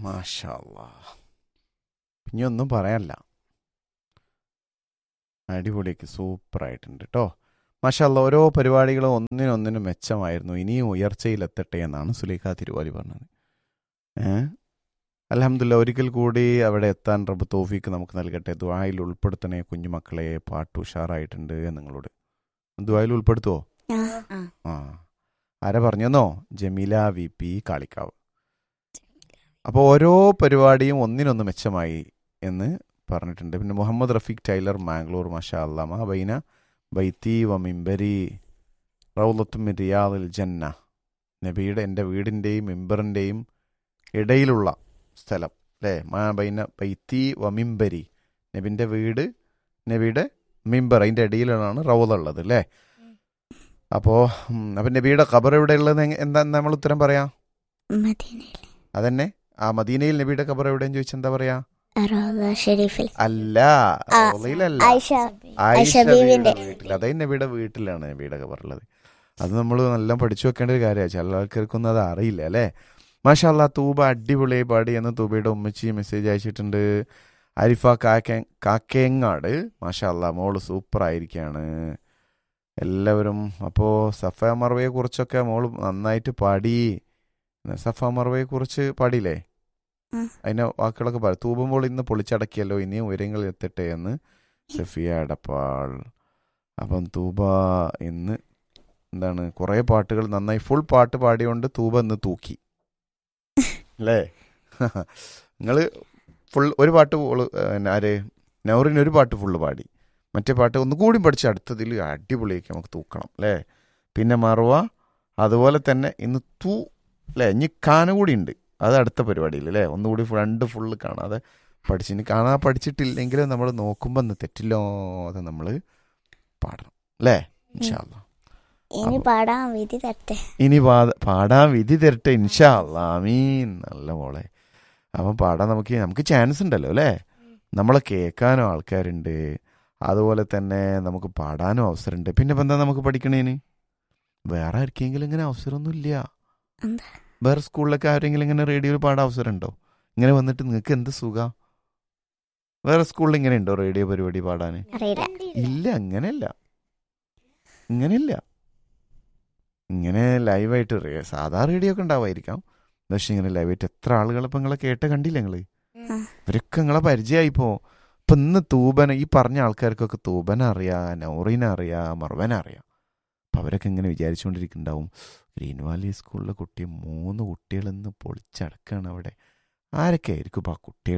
മാഷാല്ലാ ഇനി ഒന്നും പറയാനില്ല അടിപൊളിയൊക്കെ സൂപ്പറായിട്ടുണ്ട് കേട്ടോ മാഷാല്ല ഓരോ പരിപാടികളും ഒന്നിനൊന്നിനും മെച്ചമായിരുന്നു ഇനിയും ഉയർച്ചയിലെത്തട്ടെ എന്നാണ് സുലൈഖ തിരുവാലി പറഞ്ഞത് ഏ അലഹമില്ല ഒരിക്കൽ കൂടി അവിടെ എത്താൻ റബ്ബ് തോഫീക്ക് നമുക്ക് നൽകട്ടെ ദ്വായിൽ ഉൾപ്പെടുത്തണേ കുഞ്ഞുമക്കളെ പാട്ട് ഉഷാറായിട്ടുണ്ട് നിങ്ങളോട് ദ്വായിൽ ഉൾപ്പെടുത്തുവോ ആ ആ ആരാ പറഞ്ഞെന്നോ ജമീല വി പി കാളിക്കാവ് അപ്പോൾ ഓരോ പരിപാടിയും ഒന്നിനൊന്ന് മെച്ചമായി എന്ന് പറഞ്ഞിട്ടുണ്ട് പിന്നെ മുഹമ്മദ് റഫീഖ് ടൈലർ മാംഗ്ലൂർ മഷാ അല്ലാമ ബൈന ബൈത്തി വ മിംബരി റൗലത്തും റിയാദിൽ ജന്ന നബിയുടെ എൻ്റെ വീടിൻ്റെയും മിമ്പറിൻ്റെയും ഇടയിലുള്ള സ്ഥലം അല്ലേ മാ ബൈന ബൈത്തി വ മിംബരി നബിൻ്റെ വീട് നബിയുടെ മിമ്പർ അതിൻ്റെ ഇടയിലാണ് റൗല ഉള്ളത് അല്ലേ അപ്പോൾ അപ്പം നബിയുടെ ഖബർ എവിടെ ഉള്ളത് എന്താ നമ്മൾ ഉത്തരം പറയാം മദീനയിൽ അതന്നെ ആ മദീനയിൽ നബിയുടെ ഖബർ എവിടെയെന്ന് ചോദിച്ചാൽ എന്താ പറയാ റോള ഷെരീഫിൽ അല്ല ആ, റൗളയിലല്ല ആയിഷ ആയിഷ ആയിഷ ബീവിന്റെ. ബീവിയുടെ വീട്ടിൽ അതായത് നബിയുടെ വീട്ടിലാണ് നബിയുടെ ഖബറുള്ളത് അത് നമ്മൾ നല്ല പഠിച്ചു വെക്കേണ്ട ഒരു കാര്യമാണ് ചില ആൾക്കാർക്കൊന്നും അത് അറിയില്ല അല്ലേ മാഷാല്ല തൂബ അടിപൊളിയായി പാടി എന്ന് തൂബയുടെ ഉമ്മച്ചി മെസ്സേജ് അയച്ചിട്ടുണ്ട് അരിഫ കാക്കേ കാക്കേങ്ങാട് മാഷാല്ല മോള് സൂപ്പർ ആയിരിക്കാണ് എല്ലാവരും അപ്പോൾ സഫ മർവയെ കുറിച്ചൊക്കെ മോള് നന്നായിട്ട് പാടി സഫ മർവയെ കുറിച്ച് പാടിയില്ലേ ഉം. അതിന്റെ വാക്കുകളൊക്കെ പറയും തൂബുമ്പോൾ ഇന്ന് പൊളിച്ചടക്കിയല്ലോ ഇനിയും ഉയരങ്ങളിൽ എത്തട്ടെ എന്ന് സഫിയ എടപ്പാൾ അപ്പം തൂബ ഇന്ന് എന്താണ് കുറേ പാട്ടുകൾ നന്നായി ഫുൾ പാട്ട് പാടിയോണ്ട് തൂബ ഇന്ന് തൂക്കി അല്ലേ നിങ്ങൾ ഫുൾ ഒരു പാട്ട് ഓള്, പിന്നെ ആര് നൗറിന് ഒരു പാട്ട് ഫുള്ള് പാടി മറ്റേ പാട്ട് ഒന്നുകൂടി പഠിച്ച് അടുത്തതിൽ അടിപൊളിയാക്കി നമുക്ക് തൂക്കണം അല്ലേ പിന്നെ മറുവ അതുപോലെ തന്നെ ഇന്ന് തൂ അല്ലേ ഇനി കാന കൂടി ഉണ്ട് അത് അടുത്ത പരിപാടിയിൽ അല്ലേ ഒന്നുകൂടി രണ്ട് ഫുള്ള് കാണാതെ പഠിച്ച് ഇനി കാണാൻ പഠിച്ചിട്ടില്ലെങ്കിലും നമ്മൾ നോക്കുമ്പോൾ ഒന്ന് തെറ്റില്ലാതെ നമ്മൾ പാടണം അല്ലേ ഇൻഷാല്ലാ ഇനി പാടാൻ വിധി തരട്ടെ ഇനി പാ- പാടാൻ വിധി തരട്ടെ ഇൻഷാ അല്ലാമീൻ നല്ല മോളെ അപ്പം പാടാൻ നമുക്ക് നമുക്ക് ചാൻസ് ഉണ്ടല്ലോ അല്ലേ നമ്മളെ കേൾക്കാനും ആൾക്കാരുണ്ട് അതുപോലെ തന്നെ നമുക്ക് പാടാനും അവസരമുണ്ട് പിന്നെ ഇപ്പം എന്താ നമുക്ക് പഠിക്കണേന് വേറെ ആർക്കെങ്കിലും ഇങ്ങനെ അവസരമൊന്നും ഇല്ല എന്താ? വേറെ സ്കൂളിലൊക്കെ ആരെങ്കിലും ഇങ്ങനെ റേഡിയോയിൽ പാടാൻ അവസരം ഉണ്ടോ ഇങ്ങനെ വന്നിട്ട് നിങ്ങൾക്ക് എന്ത് സുഖ വേറെ സ്കൂളിൽ ഇങ്ങനെ ഉണ്ടോ റേഡിയോ പരിപാടി പാടാൻ അറിയില്ല ഇല്ല അങ്ങനെയല്ല ഇങ്ങനെയില്ല ഇങ്ങനെ ലൈവായിട്ട് റേ- സാധാ റേഡിയോ ഒക്കെ ഉണ്ടാവുമായിരിക്കാം പക്ഷെ ഇങ്ങനെ ലൈവായിട്ട് എത്ര ആളുകൾ ഇപ്പം നിങ്ങളെ കേട്ട് കണ്ടില്ല നിങ്ങള് ആ. ഇവരൊക്കെ നിങ്ങളെ പരിചയമായിപ്പോ ഇപ്പൊ ഇന്ന് തൂബന ഈ പറഞ്ഞ ആൾക്കാർക്കൊക്കെ തൂബന അറിയാം നൗറീന അറിയാം മർവന അറിയാം അപ്പൊ അവരൊക്കെ ഇങ്ങനെ വിചാരിച്ചുകൊണ്ടിരിക്കുന്നുണ്ടാവും ഗ്രീൻ വാലി സ്കൂളിലെ കുട്ടി മൂന്ന് കുട്ടികൾ ഇന്ന് പൊളിച്ചടക്കാണ് അവിടെ ആരൊക്കെ ആയിരിക്കും ഇപ്പൊ ആ കുട്ടികൾ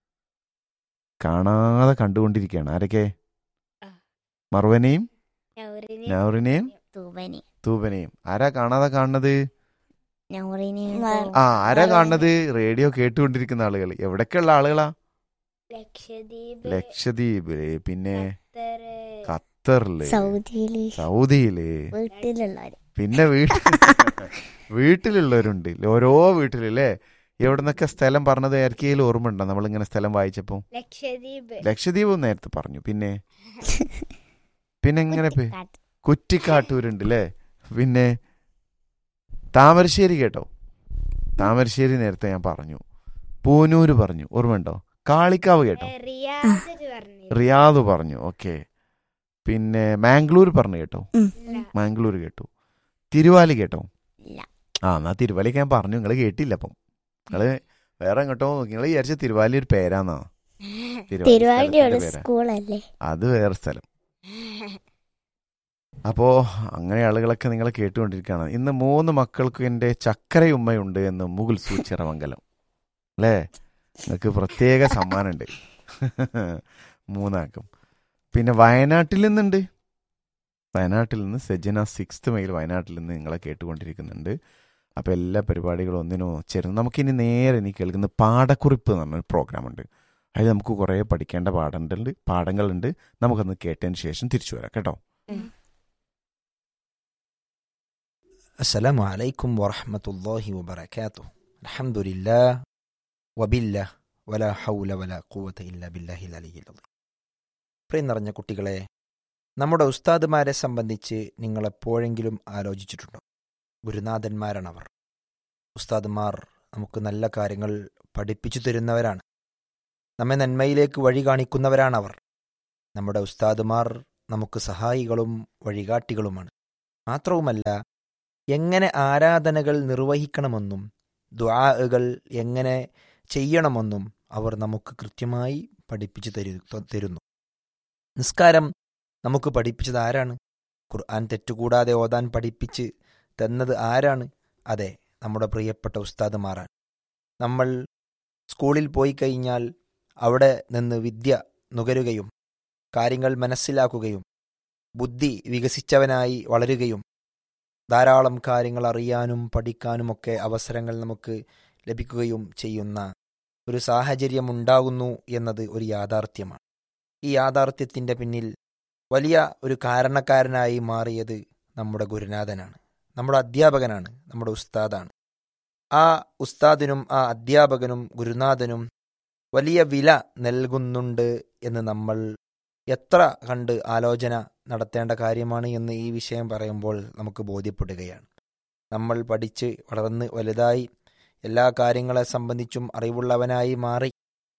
കാണാതെ കണ്ടുകൊണ്ടിരിക്കുകയാണ് ആരൊക്കെ ആ. മർവനെയും നൗറിനെയും തൂബനി തൂബനെയും ആരാ കാണാതെ കാണുന്നത് നൗറിനി ആ ആരാ കാണുന്നത് റേഡിയോ കേട്ടുകൊണ്ടിരിക്കുന്ന ആളുകൾ എവിടൊക്കെയുള്ള ആളുകളാ ലക്ഷദ്വീപ് ലക്ഷദ്വീപില് പിന്നെ ഖത്തറ്, ഖത്തറില് സൗദിയില് സൗദിയില് വീട്ടിലുള്ളവര് പിന്നെ വീട്ടിൽ വീട്ടിലുള്ളവരുണ്ട് ഓരോ വീട്ടിലല്ലേ എവിടെ നിന്നൊക്കെ സ്ഥലം പറഞ്ഞത് ആർക്കെങ്കിലും ഓർമ്മ ഉണ്ടോ നമ്മളിങ്ങനെ സ്ഥലം വായിച്ചപ്പോ ലക്ഷദ്വീപ് ലക്ഷദ്വീപ് നേരത്തെ പറഞ്ഞു പിന്നെ പിന്നെ എങ്ങനെ പേ- കുറ്റിക്കാട്ടൂരുണ്ട് അല്ലേ പിന്നെ താമരശ്ശേരി കേട്ടോ താമരശ്ശേരി നേരത്തെ ഞാൻ പറഞ്ഞു പൂനൂര് പറഞ്ഞു ഓർമ്മയുണ്ടോ കാളിക്കാവ് കേട്ടോ റിയാദ് പറഞ്ഞു റിയാദ് പറഞ്ഞു ഓക്കെ പിന്നെ മാംഗ്ലൂർ പറഞ്ഞു കേട്ടോ ഉം. മാംഗ്ലൂർ കേട്ടു തിരുവാലി കേട്ടോ ഇല്ല. ആ എന്നാ തിരുവാലിക്ക് ഞാൻ പറഞ്ഞു നിങ്ങൾ കേട്ടില്ല അപ്പം നിങ്ങള് വേറെ എങ്ങോട്ടോ നിങ്ങൾ വിചാരിച്ച തിരുവാലി ഒരു പേരാന്നാ തിരുവാലി തിരുവാതിര സ്ഥലത്തിന്റെ ഒരു പേരാ. സ്കൂളല്ലേ അത് വേറെ സ്ഥലം അപ്പോ അങ്ങനെ ആളുകളൊക്കെ നിങ്ങളെ കേട്ടുകൊണ്ടിരിക്കുകയാണ് ഇന്ന് മൂന്ന് മക്കൾക്ക് എൻ്റെ ചക്കരയുമ്മയുണ്ട് എന്ന് മുകുൽ സൂച്ചിറമംഗലം അല്ലേ നിങ്ങൾക്ക് പ്രത്യേക സമ്മാനമുണ്ട് മൂന്നാക്കും പിന്നെ വയനാട്ടിൽ നിന്നുണ്ട് വയനാട്ടിൽ നിന്ന് സെജന സിക്സ്ത് മൈൽ വയനാട്ടിൽ നിന്ന് നിങ്ങളെ കേട്ടുകൊണ്ടിരിക്കുന്നുണ്ട് അപ്പോൾ എല്ലാ പരിപാടികളും ഒന്നിനോ ചേർന്ന് നമുക്കിനി നേരെ ഇനി കേൾക്കുന്ന പാഠക്കുറിപ്പ് എന്ന് പറഞ്ഞൊരു പ്രോഗ്രാം ഉണ്ട് അതിൽ നമുക്ക് കുറേ പഠിക്കേണ്ട പാഠങ്ങളുണ്ട് പാഠങ്ങളുണ്ട് നമുക്കൊന്ന് കേട്ടതിന് ശേഷം തിരിച്ചു വരാം കേട്ടോ السلام عليكم ورحمة الله وبركاته الحمد لله وبالله ولا حول ولا قوة إلا بالله العلي العظيم പ്രിയം നിറഞ്ഞ കുട്ടികളെ നമ്മുടെ ഉസ്താദുമാരെ സംബന്ധിച്ച് നിങ്ങൾ എപ്പോഴെങ്കിലും ആലോചിച്ചിട്ടുണ്ടോ ഗുരുനാഥന്മാരാണവർ ഉസ്താദുമാർ നമുക്ക് നല്ല കാര്യങ്ങൾ പഠിപ്പിച്ചു തരുന്നവരാണ് നമ്മെ നന്മയിലേക്ക് വഴി കാണിക്കുന്നവരാണ് അവർ നമ്മുടെ ഉസ്താദുമാർ നമുക്ക് സഹായികളും വഴികാട്ടികളുമാണ് മാത്രവുമല്ല എങ്ങനെ ആരാധനകൾ നിർവഹിക്കണമെന്നും ദ്വാകൾ എങ്ങനെ ചെയ്യണമെന്നും അവർ നമുക്ക് കൃത്യമായി പഠിപ്പിച്ചു തരു തരുന്നു നിസ്കാരം നമുക്ക് പഠിപ്പിച്ചത് ആരാണ് ഖുർആൻ തെറ്റുകൂടാതെ ഓതാൻ പഠിപ്പിച്ച് തന്നത് ആരാണ് അതെ നമ്മുടെ പ്രിയപ്പെട്ട ഉസ്താദുമാറാണ് നമ്മൾ സ്കൂളിൽ പോയി കഴിഞ്ഞാൽ അവിടെ നിന്ന് വിദ്യ നുകരുകയും കാര്യങ്ങൾ മനസ്സിലാക്കുകയും ബുദ്ധി വികസിച്ചവനായി വളരുകയും ധാരാളം കാര്യങ്ങൾ അറിയാനും പഠിക്കാനുമൊക്കെ അവസരങ്ങൾ നമുക്ക് ലഭിക്കുകയും ചെയ്യുന്ന ഒരു സാഹചര്യം ഉണ്ടാകുന്നു എന്നത് ഒരു യാഥാർത്ഥ്യമാണ് ഈ യാഥാർത്ഥ്യത്തിൻ്റെ പിന്നിൽ വലിയ ഒരു കാരണക്കാരനായി മാറിയത് നമ്മുടെ ഗുരുനാഥനാണ് നമ്മുടെ അധ്യാപകനാണ് നമ്മുടെ ഉസ്താദാണ് ആ ഉസ്താദിനും ആ അധ്യാപകനും ഗുരുനാഥനും വലിയ വില നൽകുന്നുണ്ട് എന്ന് നമ്മൾ എത്ര കണ്ട് ആലോചന നടത്തേണ്ട കാര്യമാണ് എന്ന് ഈ വിഷയം പറയുമ്പോൾ നമുക്ക് ബോധ്യപ്പെടുകയാണ് നമ്മൾ പഠിച്ച് വളർന്ന് വലുതായി എല്ലാ കാര്യങ്ങളെ സംബന്ധിച്ചും അറിവുള്ളവനായി മാറി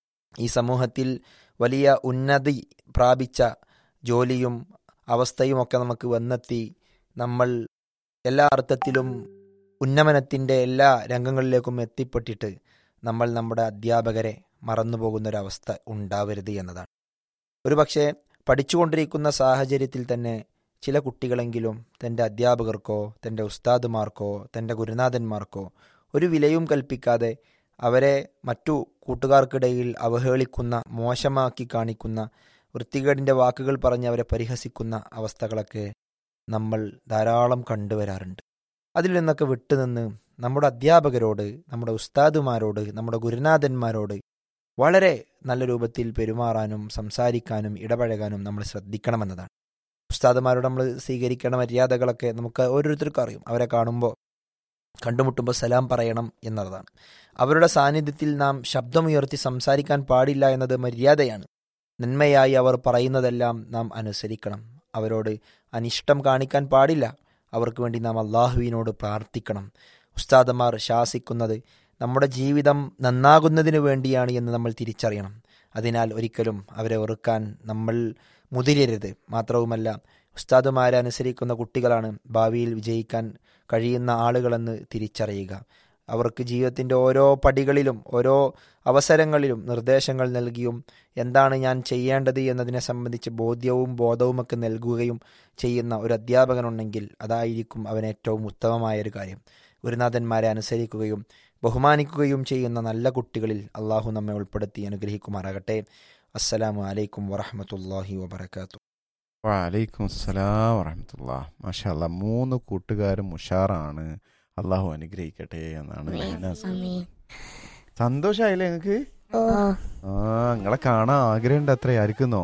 ഈ സമൂഹത്തിൽ വലിയ ഉന്നതി പ്രാപിച്ച ജോലിയും അവസ്ഥയുമൊക്കെ നമുക്ക് വന്നെത്തി നമ്മൾ എല്ലാ അർത്ഥത്തിലും ഉന്നമനത്തിൻ്റെ എല്ലാ രംഗങ്ങളിലേക്കും എത്തിപ്പെട്ടിട്ട് നമ്മൾ നമ്മുടെ അധ്യാപകരെ മറന്നുപോകുന്നൊരവസ്ഥ ഉണ്ടാവരുത് എന്നതാണ് ഒരുപക്ഷെ പഠിച്ചുകൊണ്ടിരിക്കുന്ന സാഹചര്യത്തിൽ തന്നെ ചില കുട്ടികളെങ്കിലും തൻ്റെ അധ്യാപകർക്കോ തൻ്റെ ഉസ്താദുമാർക്കോ തൻ്റെ ഗുരുനാഥന്മാർക്കോ ഒരു വിലയും കൽപ്പിക്കാതെ അവരെ മറ്റു കൂട്ടുകാർക്കിടയിൽ അവഹേളിക്കുന്ന മോശമാക്കി കാണിക്കുന്ന വൃത്തികേടിൻ്റെ വാക്കുകൾ പറഞ്ഞ് അവരെ പരിഹസിക്കുന്ന അവസ്ഥകളൊക്കെ നമ്മൾ ധാരാളം കണ്ടുവരാറുണ്ട് അതിൽ നിന്നൊക്കെ വിട്ടുനിന്ന് നമ്മുടെ അധ്യാപകരോട് നമ്മുടെ ഉസ്താദുമാരോട് നമ്മുടെ ഗുരുനാഥന്മാരോട് വളരെ നല്ല രൂപത്തിൽ പെരുമാറാനും സംസാരിക്കാനും ഇടപഴകാനും നമ്മൾ ശ്രദ്ധിക്കണമെന്നതാണ് ഉസ്താദുമാരോട് നമ്മൾ സ്വീകരിക്കേണ്ട മര്യാദകളൊക്കെ നമുക്ക് ഓരോരുത്തർക്കും അറിയും അവരെ കാണുമ്പോൾ കണ്ടുമുട്ടുമ്പോൾ സലാം പറയണം എന്നതാണ് അവരുടെ സാന്നിധ്യത്തിൽ നാം ശബ്ദമുയർത്തി സംസാരിക്കാൻ പാടില്ല എന്നത് മര്യാദയാണ് നന്മയായി അവർ പറയുന്നതെല്ലാം നാം അനുസരിക്കണം അവരോട് അനിഷ്ടം കാണിക്കാൻ പാടില്ല അവർക്ക് വേണ്ടി നാം അള്ളാഹുവിനോട് പ്രാർത്ഥിക്കണം ഉസ്താദന്മാർ ശാസിക്കുന്നത് നമ്മുടെ ജീവിതം നന്നാകുന്നതിന് വേണ്ടിയാണ് എന്ന് നമ്മൾ തിരിച്ചറിയണം അതിനാൽ ഒരിക്കലും അവരെ വെറുക്കാൻ നമ്മൾ മുതിരരുത് മാത്രവുമല്ല ഉസ്താദുമാരെ അനുസരിക്കുന്ന കുട്ടികളാണ് ഭാവിയിൽ വിജയിക്കാൻ കഴിയുന്ന ആളുകളെന്ന് തിരിച്ചറിയുക അവർക്ക് ജീവിതത്തിൻ്റെ ഓരോ പടികളിലും ഓരോ അവസരങ്ങളിലും നിർദ്ദേശങ്ങൾ നൽകിയും എന്താണ് ഞാൻ ചെയ്യേണ്ടത് എന്നതിനെ സംബന്ധിച്ച് ബോധ്യവും ബോധവുമൊക്കെ നൽകുകയും ചെയ്യുന്ന ഒരു അധ്യാപകനുണ്ടെങ്കിൽ അതായിരിക്കും അവൻ ഏറ്റവും ഉത്തമമായ ഒരു കാര്യം ഗുരുനാഥന്മാരെ അനുസരിക്കുകയും ബഹുമാനിക്കുകയും ചെയ്യുന്ന നല്ല കുട്ടികളിൽ അള്ളാഹു നമ്മെ ഉൾപ്പെടുത്തി അനുഗ്രഹിക്കുമാറാകട്ടെ അസ്സലാമു അലൈക്കും വറഹമത്തല്ലാഹി വബർക്കാത്തു വലൈക്കും അസ്സലാം വറഹമത്തുള്ള മാഷാല്ല മൂന്ന് കൂട്ടുകാരും ഉഷാറാണ് അള്ളാഹു അനുഗ്രഹിക്കട്ടെ എന്നാണ് ലെഹനാസ് ആമീൻ. സന്തോഷായില്ലേ നിങ്ങക്ക് ഓ ആ നിങ്ങളെ കാണാൻ ആഗ്രഹമുണ്ട് അത്ര ആയിരിക്കുന്നോ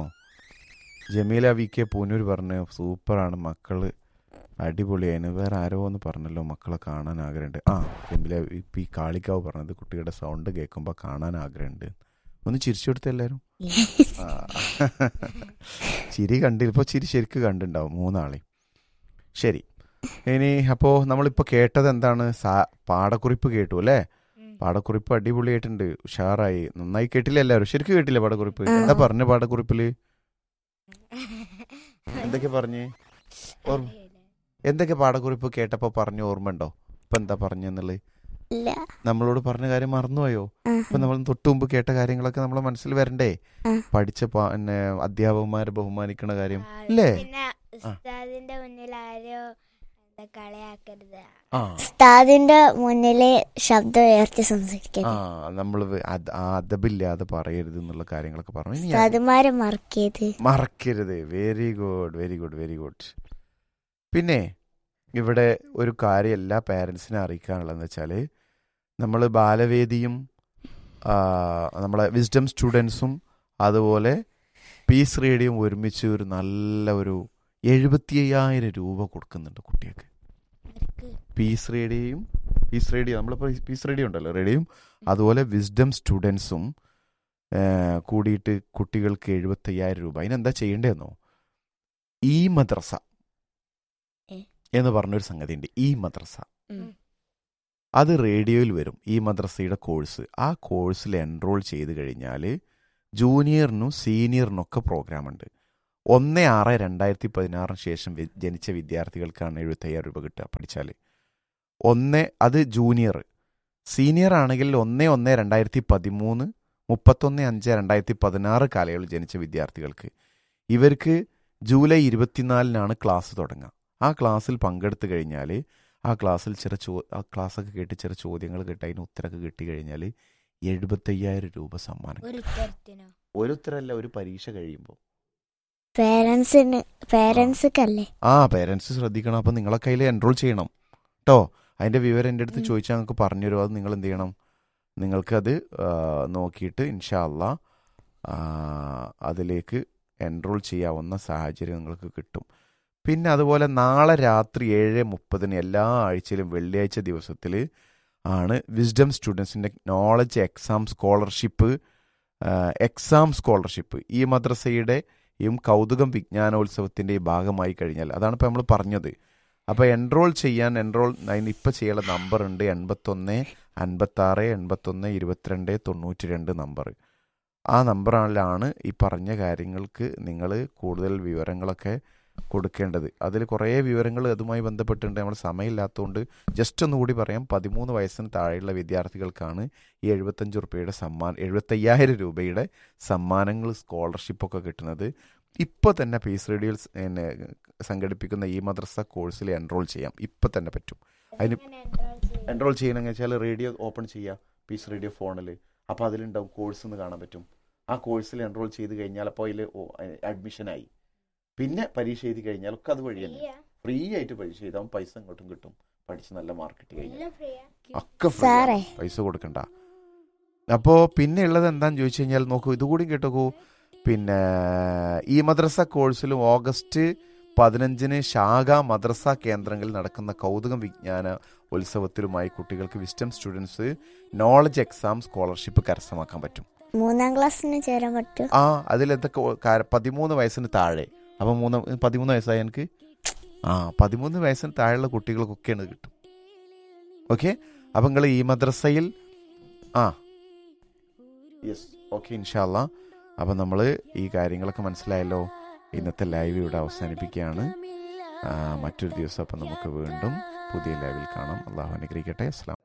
ജമീല വി കെ പൂനൂർ പറഞ്ഞു സൂപ്പറാണ് മക്കള് അടിപൊളിയായിരുന്നു വേറെ ആരോ ഒന്ന് പറഞ്ഞല്ലോ മക്കളെ കാണാൻ ആഗ്രഹമുണ്ട് ആ ജമീല വി പി കാളിക്കാവ് പറഞ്ഞത് കുട്ടികളുടെ സൗണ്ട് കേൾക്കുമ്പോൾ കാണാൻ ആഗ്രഹമുണ്ട് ഒന്ന് ചിരിച്ചു കൊടുത്ത എല്ലാവരും ആ. ചിരി കണ്ടില്ല ഇപ്പോൾ ചിരി ശരിക്ക് കണ്ടിട്ടുണ്ടാവും മൂന്നാളെ ശരി ഇനി അപ്പോൾ നമ്മളിപ്പോൾ കേട്ടത് എന്താണ് സാ പാടക്കുറിപ്പ് കേട്ടു അല്ലേ പാടക്കുറിപ്പ് അടിപൊളിയായിട്ടുണ്ട് ഉഷാറായി നന്നായി കേട്ടില്ല എല്ലാവരും ശരിക്കും കേട്ടില്ല പാടക്കുറിപ്പ് എന്താ പറഞ്ഞ പാടക്കുറിപ്പില് എന്തൊക്കെ പറഞ്ഞ് ഓർമ്മ എന്തൊക്കെ പാടക്കുറിപ്പ് കേട്ടപ്പോ പറഞ്ഞ ഓർമ്മ ഉണ്ടോ ഇപ്പൊ എന്താ പറഞ്ഞെന്നുള്ളത് ഇല്ല നമ്മളോട് പറഞ്ഞ കാര്യം മറന്നുപോയോ ആ, ഇപ്പൊ നമ്മൾ തൊട്ടു മുമ്പ് കേട്ട കാര്യങ്ങളൊക്കെ നമ്മളെ മനസ്സിൽ വരണ്ടേ ആ. പഠിച്ച പാ- പിന്നെ അധ്യാപകന്മാരെ ബഹുമാനിക്കണ കാര്യം ആ, ഇല്ലേ? പിന്നെ ഉസ്താദിന്റെ മുന്നിൽ ആരോ എന്താ കളിയാക്കരുത് ആ ഉസ്താദിന്റെ മുന്നില് ശബ്ദം ഉയർത്തി ആ സംസാരിക്കരുത് നമ്മൾ അതബില്ലാതെ പറയരുത് എന്നുള്ള കാര്യങ്ങളൊക്കെ പറഞ്ഞു ഇനി ഞാൻ- ഉസ്താദുമാരെ മറക്കിയത് മറക്കരുത് very good very good very good പിന്നെ ഇവിടെ ഒരു കാര്യം എല്ലാ പാരൻസിനെ അറിയിക്കാനുള്ളതെന്ന് വെച്ചാൽ നമ്മൾ ബാലവേദിയും ആ, നമ്മളെ വിസ്ഡം സ്റ്റുഡൻസും അതുപോലെ പീസ് റേഡിയും ഒരുമിച്ച് ഒരു നല്ല ഒരു എഴുപത്തി അയ്യായിരം രൂപ കൊടുക്കുന്നുണ്ട് കുട്ടികൾക്ക് പീസ് റേഡിയോയും പീസ് റേഡിയോ നമ്മളിപ്പോൾ പീസ് റേഡിയോ ഉണ്ടല്ലോ റേഡിയോയും അതുപോലെ വിസ്ഡം സ്റ്റുഡൻസും കൂടിയിട്ട് കുട്ടികൾക്ക് എഴുപത്തി അയ്യായിരം രൂപ അതിനെന്താ ചെയ്യേണ്ടതെന്നോ ഈ മദ്രസ ഏ? എന്ന് പറഞ്ഞൊരു സംഗതി ഉണ്ട് ഈ മദ്രസ ഉം. അത് റേഡിയോയിൽ വരും ഈ മദ്രസയുടെ കോഴ്സ് ആ കോഴ്സിൽ എൻറോൾ ചെയ്ത് കഴിഞ്ഞാൽ ജൂനിയറിനും സീനിയറിനൊക്കെ പ്രോഗ്രാം ഉണ്ട് ഒന്ന് ആറ് രണ്ടായിരത്തി പതിനാറിന് ശേഷം വി- ജനിച്ച വിദ്യാർത്ഥികൾക്കാണ് എഴുപത്തയ്യായിരം രൂപ കിട്ടുക പഠിച്ചാൽ ഒന്ന് അത് ജൂനിയർ സീനിയർ ആണെങ്കിൽ ഒന്ന് ഒന്ന് രണ്ടായിരത്തി പതിമൂന്ന് മുപ്പത്തൊന്ന് അഞ്ച് രണ്ടായിരത്തി പതിനാറ് കാലയളവിൽ ജനിച്ച വിദ്യാർത്ഥികൾക്ക് ഇവർക്ക് ജൂലൈ ഇരുപത്തിനാലിനാണ് ക്ലാസ് തുടങ്ങുക ആ ക്ലാസ്സിൽ പങ്കെടുത്തു കഴിഞ്ഞാൽ ആ ക്ലാസ്സിൽ ചില ചോ ആ ക്ലാസ്സൊക്കെ കേട്ട് ചില ചോദ്യങ്ങൾ കേട്ട് അതിന് ഉത്തരമൊക്കെ കിട്ടി കഴിഞ്ഞാൽ എഴുപത്തയ്യായിരം രൂപ സമ്മാനം ഒരു ഉത്തരത്തിനോ ഒരു ഉത്തരമല്ല ഒരു പരീക്ഷ കഴിയുമ്പോൾ പേരൻസിന് പേരൻസ്ക്കല്ലേ ആ പേരൻസ് ശ്രദ്ധിക്കണം അപ്പം നിങ്ങളെ കയ്യിൽ എൻറോൾ ചെയ്യണം കേട്ടോ അതിൻ്റെ വിവരം എൻ്റെ അടുത്ത് ഉം. ചോദിച്ചാൽ നിങ്ങൾക്ക് പറഞ്ഞുതരും അത് നിങ്ങൾ എന്ത് ചെയ്യണം നിങ്ങൾക്കത് ആ, നോക്കിയിട്ട് ഇൻഷാല്ല അതിലേക്ക് എൻറോൾ ചെയ്യാവുന്ന സാഹചര്യം നിങ്ങൾക്ക് കിട്ടും പിന്നെ അതുപോലെ നാളെ രാത്രി ഏഴ് മുപ്പതിന് എല്ലാ ആഴ്ചയിലും വെള്ളിയാഴ്ച ദിവസത്തിൽ ആണ് വിസ്ഡം സ്റ്റുഡൻസിൻ്റെ knowledge exam scholarship exam scholarship ഈ മദ്രസയുടെയും കൗതുകം വിജ്ഞാനോത്സവത്തിൻ്റെയും ഭാഗമായി കഴിഞ്ഞാൽ അതാണ് ഇപ്പോൾ നമ്മൾ പറഞ്ഞത് അപ്പോൾ എൻറോൾ ചെയ്യാൻ എൻറോൾ അതിന് ഇപ്പോൾ ചെയ്യാനുള്ള നമ്പർ ഉണ്ട് എൺപത്തൊന്ന് അൻപത്താറ് എൺപത്തൊന്ന് ഇരുപത്തിരണ്ട് തൊണ്ണൂറ്റി രണ്ട് നമ്പർ ആ നമ്പറിലാണ് ഈ പറഞ്ഞ കാര്യങ്ങൾക്ക് നിങ്ങൾ കൂടുതൽ വിവരങ്ങളൊക്കെ കൊടുക്കേണ്ടത് അതിൽ കുറേ വിവരങ്ങൾ അതുമായി ബന്ധപ്പെട്ടിട്ടുണ്ട് നമ്മൾ സമയമില്ലാത്തതുകൊണ്ട് ജസ്റ്റ് ഒന്നുകൂടി പറയാം പതിമൂന്ന് വയസ്സിന് താഴെയുള്ള വിദ്യാർത്ഥികൾക്കാണ് ഈ എഴുപത്തഞ്ച് റുപ്യയുടെ സമ്മാനം എഴുപത്തയ്യായിരം രൂപയുടെ സമ്മാനങ്ങൾ സ്കോളർഷിപ്പൊക്കെ കിട്ടുന്നത് ഇപ്പോൾ തന്നെ പീസ് റേഡിയോയിൽ പിന്നെ സംഘടിപ്പിക്കുന്ന ഈ മദ്രസ കോഴ്സിൽ എൻറോൾ ചെയ്യാം ഇപ്പം തന്നെ പറ്റും അതിന് എങ്ങനെ enroll ചെയ്യും? എൻറോൾ ചെയ്യണമെന്ന് വെച്ചാൽ റേഡിയോ ഓപ്പൺ ചെയ്യുക പീസ് റേഡിയോ ഫോണിൽ അപ്പോൾ അതിലുണ്ടാവും കോഴ്സ് എന്ന് കാണാൻ പറ്റും ആ കോഴ്സിൽ എൻറോൾ ചെയ്ത് കഴിഞ്ഞാൽ അപ്പോൾ അതിൽ അഡ്മിഷനായി പിന്നെ പരീക്ഷ എഴുതി കഴിഞ്ഞാൽ ഒക്കെ അത് വഴി തന്നെ Free ആ? ഫ്രീ ആയിട്ട് പരീക്ഷ എഴുതാൻ പൈസ ഇങ്ങോട്ടും കിട്ടും പഠിച്ച് നല്ല മാർക്ക് കിട്ടി കഴിഞ്ഞാൽ എല്ലാം free ആ? ഒക്കെ free ആണ്. സാറേ. പൈസ കൊടുക്കണ്ട അപ്പോൾ പിന്നെ ഉള്ളത് എന്താന്ന് ചോദിച്ചു കഴിഞ്ഞാൽ നോക്കൂ ഇതുകൂടി കേട്ടോക്കൂ പിന്നെ ഈ മദ്രസ കോഴ്സിലും ഓഗസ്റ്റ് പതിനഞ്ചിന് ശാഖ മദ്രസ കേന്ദ്രങ്ങളിൽ നടക്കുന്ന കൗതുകം വിജ്ഞാന ഉത്സവത്തിലുമായി കുട്ടികൾക്ക് wisdom students knowledge exam scholarship കരസ്ഥമാക്കാൻ പറ്റും മൂന്നാം ക്ലാസ്സിന് ചേരാൻ പറ്റും ആ അതിലെന്തൊക്കെ ഓ- കാര- പതിമൂന്ന് വയസ്സിന് താഴെ അപ്പം മൂന്ന് പതിമൂന്ന് വയസ്സായ എനിക്ക് ആ പതിമൂന്ന് വയസ്സിന് താഴെയുള്ള കുട്ടികൾക്കൊക്കെയാണ് ഇത് കിട്ടും ഓക്കെ അപ്പം നിങ്ങൾ ഈ മദ്രസയിൽ ആ യെസ് ഓക്കെ ഇൻഷാല്ല അപ്പം നമ്മൾ ഈ കാര്യങ്ങളൊക്കെ മനസ്സിലായല്ലോ ഇന്നത്തെ ലൈവ് ഇവിടെ അവസാനിപ്പിക്കുകയാണ് ആ, മറ്റൊരു ദിവസം അപ്പം നമുക്ക് വീണ്ടും പുതിയ ലൈവിൽ കാണാം അള്ളാഹു അനുഗ്രഹിക്കട്ടെ അസ്സാം